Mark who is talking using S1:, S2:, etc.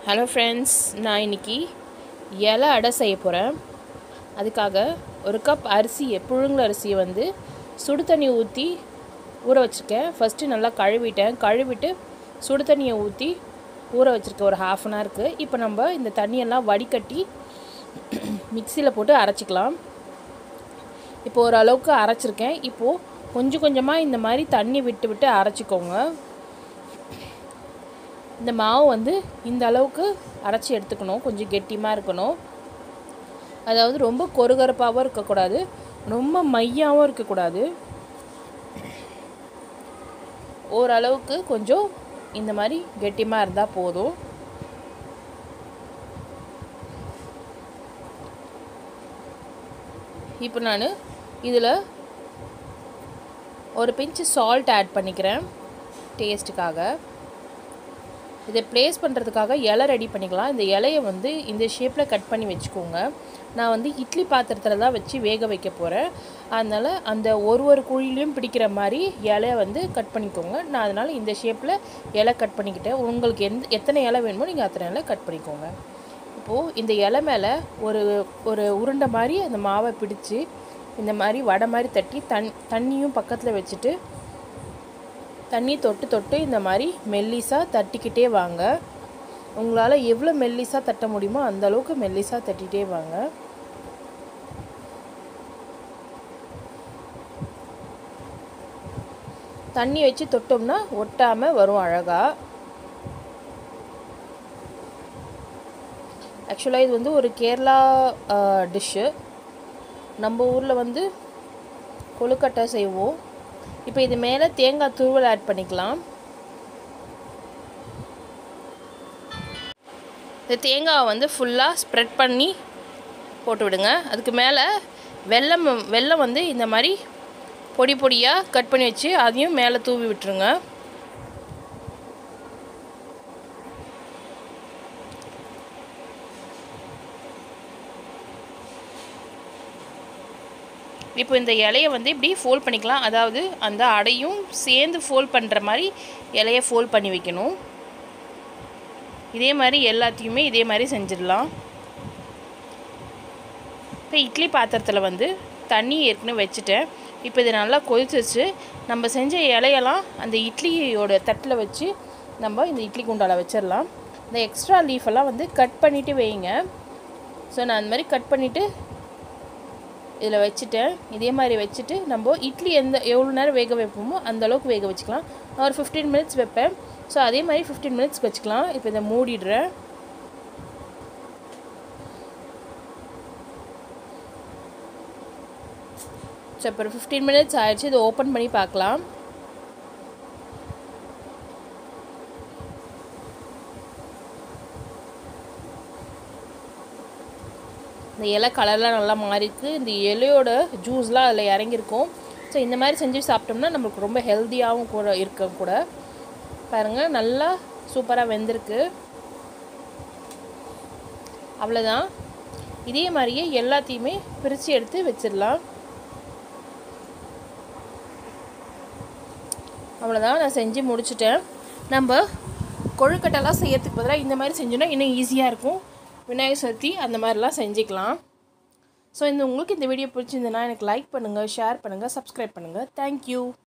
S1: hello friends நான் இன்னைக்கு இலை அடை செய்ய போகிறேன் அதுக்காக ஒரு கப் அரிசியை புழுங்கல் அரிசியை வந்து சுடு தண்ணி ஊற்றி ஊற வச்சுருக்கேன் ஃபஸ்ட்டு நல்லா கழுவிட்டேன் கழுவிட்டு சுடு தண்ணியை ஊற்றி ஊற வச்சுருக்கேன் ஒரு ஹாஃப் அன் ஹவருக்கு இப்போ நம்ம இந்த தண்ணியெல்லாம் வடிகட்டி மிக்சியில் போட்டு அரைச்சிக்கலாம் இப்போ ஓரளவுக்கு அரைச்சிருக்கேன் இப்போது கொஞ்சம் கொஞ்சமாக இந்த மாதிரி தண்ணி விட்டு விட்டு அரைச்சிக்கோங்க இந்த மாவு வந்து இந்த அளவுக்கு அரைச்சி எடுத்துக்கணும் கொஞ்சம் கெட்டியமாக இருக்கணும் அதாவது ரொம்ப கொருகரப்பாகவும் இருக்கக்கூடாது ரொம்ப மையாகவும் இருக்கக்கூடாது ஓரளவுக்கு கொஞ்சம் இந்த மாதிரி கெட்டியமாக இருந்தால் போதும் இப்போ நான் இதில் ஒரு பிஞ்சு சால்ட் ஆட் பண்ணிக்கிறேன் டேஸ்ட்டுக்காக இதை ப்ளேஸ் பண்ணுறதுக்காக இலை ரெடி பண்ணிக்கலாம் இந்த இலையை வந்து இந்த ஷேப்பில் கட் பண்ணி வச்சுக்கோங்க நான் வந்து இட்லி பாத்திரத்தில் தான் வச்சு வேக வைக்க போகிறேன் அதனால் அந்த ஒரு ஒரு குழிலையும் பிடிக்கிற மாதிரி இலையை வந்து கட் பண்ணிக்கோங்க நான் அதனால் இந்த ஷேப்பில் இலை கட் பண்ணிக்கிட்டேன் உங்களுக்கு எந்த எத்தனை இலை வேணுமோ நீங்கள் அத்தனை இலை கட் பண்ணிக்கோங்க இப்போது இந்த இலை மேலே ஒரு ஒரு உருண்டை மாதிரி அந்த மாவை பிடிச்சி இந்த மாதிரி வடை மாதிரி தட்டி தண் தண்ணியும் பக்கத்தில் வச்சுட்டு தண்ணி தொட்டு தொட்டு இந்த மாதிரி மெல்லிஸாக தட்டிக்கிட்டே வாங்க உங்களால் எவ்வளோ மெல்லிஸாக தட்ட முடியுமோ அந்த அளவுக்கு மெல்லிஸாக தட்டிகிட்டே வாங்க தண்ணி வச்சு தொட்டோம்னா ஒட்டாமல் வரும் அழகாக ஆக்சுவலாக இது வந்து ஒரு கேரளா டிஷ்ஷு நம்ம ஊரில் வந்து கொழுக்கட்டை செய்வோம் இப்போ இது மேலே தேங்காய் துருவல் ஆட் பண்ணிக்கலாம் இந்த தேங்காவை வந்து ஃபுல்லாக ஸ்ப்ரெட் பண்ணி போட்டு விடுங்க அதுக்கு மேலே வெல்லம் வெல்லம் வந்து இந்த மாதிரி பொடி பொடியாக கட் பண்ணி வச்சு அதையும் மேலே தூவி விட்டுருங்க இப்போ இந்த இலையை வந்து இப்படி ஃபோல்ட் பண்ணிக்கலாம் அதாவது அந்த அடையும் சேர்ந்து ஃபோல்ட் பண்ணுற மாதிரி இலையை ஃபோல்ட் பண்ணி வைக்கணும் இதே மாதிரி எல்லாத்தையுமே இதே மாதிரி செஞ்சிடலாம் இப்போ இட்லி பாத்திரத்தில் வந்து தண்ணி ஏற்கனவே வச்சுட்டேன் இப்போ இதை நல்லா கொதிச்சிச்சு நம்ம செஞ்ச இலையெல்லாம் அந்த இட்லியோட தட்டில் வச்சு நம்ம இந்த இட்லி குண்டால வச்சிடலாம் இந்த எக்ஸ்ட்ரா லீஃபெல்லாம் வந்து கட் பண்ணிவிட்டு வைங்க ஸோ நான் அந்த மாதிரி கட் பண்ணிவிட்டு இதில் வச்சுட்டேன் இதே மாதிரி வச்சுட்டு நம்ம இட்லி எந்த எவ்வளோ நேரம் வேக வைப்போமோ அந்த அளவுக்கு வேக வச்சுக்கலாம் நான் ஒரு ஃபிஃப்டீன் மினிட்ஸ் வைப்பேன் ஸோ அதே மாதிரி ஃபிஃப்டீன் மினிட்ஸ் வச்சுக்கலாம் இப்போ இதை மூடிடுறேன் ஸோ இப்போ ஒரு ஃபிஃப்டீன் மினிட்ஸ் ஆயிடுச்சு இதை ஓப்பன் பண்ணி பார்க்கலாம் இந்த இலை கலர்லாம் நல்லா மாறிருக்கு இந்த இலையோட ஜூஸ்லாம் அதில் இறங்கியிருக்கும் ஸோ இந்த மாதிரி செஞ்சு சாப்பிட்டோம்னா நம்மளுக்கு ரொம்ப ஹெல்த்தியாகவும் கூட இருக்க கூட பாருங்கள் நல்லா சூப்பராக வெந்திருக்கு அவ்வளோதான் இதே மாதிரியே எல்லாத்தையுமே பிரித்து எடுத்து வச்சிடலாம் அவ்வளோதான் நான் செஞ்சு முடிச்சிட்டேன் நம்ம கொழுக்கட்டைலாம் செய்யறதுக்கு பதிலாக இந்த மாதிரி செஞ்சோன்னா இன்னும் ஈஸியாக இருக்கும் விநாயகர் சதுர்த்தி அந்த மாதிரிலாம் செஞ்சுக்கலாம் ஸோ இந்த உங்களுக்கு இந்த வீடியோ பிடிச்சிருந்ததுன்னா எனக்கு லைக் பண்ணுங்கள் ஷேர் பண்ணுங்கள் சப்ஸ்கிரைப் பண்ணுங்கள் தேங்க்யூ